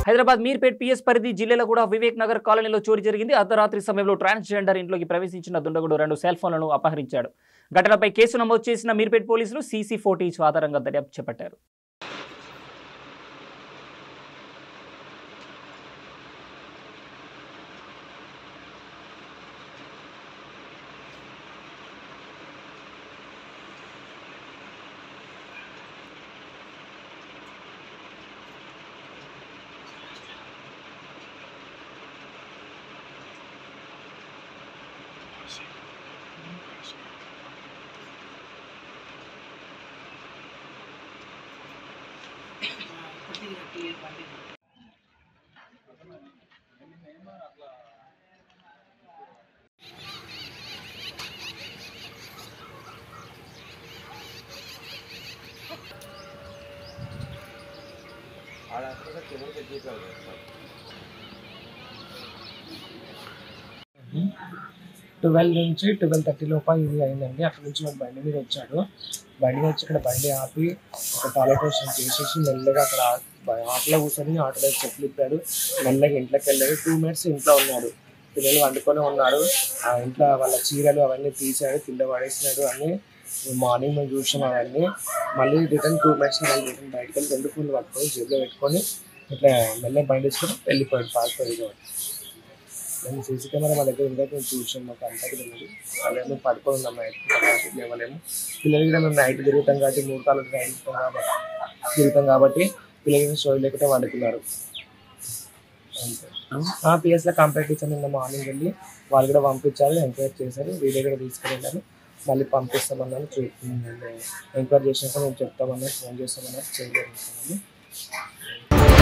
Hyderabad Meerpet PS పరిధి జిల్లాలో కూడా వివేక్ నగర్ కాలనీలో చోరీ జరిగింది అర్ధరాత్రి సమయంలో ట్రాన్స్జెండర్ ఇంట్లోకి ప్రవేశించిన దుండగుడు రెండు సెల్ ఫోన్లను అపహరించాడు ఘటనపై కేసు నమోదు చేసిన మీర్పేట్ పోలీసులు సీసీ ఫోటేజ్ ఆధారంగా దర్యాప్తు చేపట్టారు ట్వెల్వ్ నుంచి ట్వెల్వ్ థర్టీ లోపల ఇది అయిందండి అక్కడ నుంచి వాడు బండి మీద వచ్చాడు బండి మీద వచ్చి ఇక్కడ బండి ఆపి ఒక టాయిలెట్ కోసం చేసేసి మెల్లగా అక్కడ బ- ఆటోలో కూర్చొని ఆటోలో చెట్లు ఇప్పాడు మెల్లగా ఇంట్లోకి వెళ్ళాడు టూ మినిట్స్ ఇంట్లో ఉన్నాడు పిల్లలు వండుకొని ఉన్నారు ఆ ఇంట్లో వాళ్ళ చీరలు అవన్నీ తీసాడు కింద పడేసినాడు అన్ని మార్నింగ్ మేము చూసాం అవన్నీ మళ్ళీ రిటర్న్ టూ మినిట్స్ మళ్ళీ రిటర్న్ బయటకు వెళ్ళి రెండు ఫోన్లు పట్టుకొని జేబులో పెట్టుకొని ఇట్లా మెల్లగా బండి వేసుకొని వెళ్ళిపోయాడు పారిపోయాడు నేను సీసీ కెమెరా మా దగ్గర ఉందా మేము చూసాం మాకు అంతకి తెలియదు వాళ్ళేమో పడుకొని ఉన్నాం నైట్ కాబట్టి లేవలేము పిల్లలకి కూడా మేము నైట్ తిరుగుతాం కాబట్టి మూడు కాళ్ళు నైట్ కాబట్టి తిరుగుతాం కాబట్టి పిల్లలకి స్టోరీ లేకపోతే వండుకున్నారు అంతే ఆ పిఎస్లో కంప్లైంట్ ఇచ్చాను నిన్న మార్నింగ్ వెళ్ళి వాళ్ళు కూడా పంపించారు ఎంక్వైరీ చేశారు వీడియో కూడా తీసుకెళ్ళాను మళ్ళీ పంపిస్తామన్నారు ఎంక్వైరీ చేసినాక మేము చెప్తామన్నారు ఫోన్ చేస్తామన్నారు చేయలేదు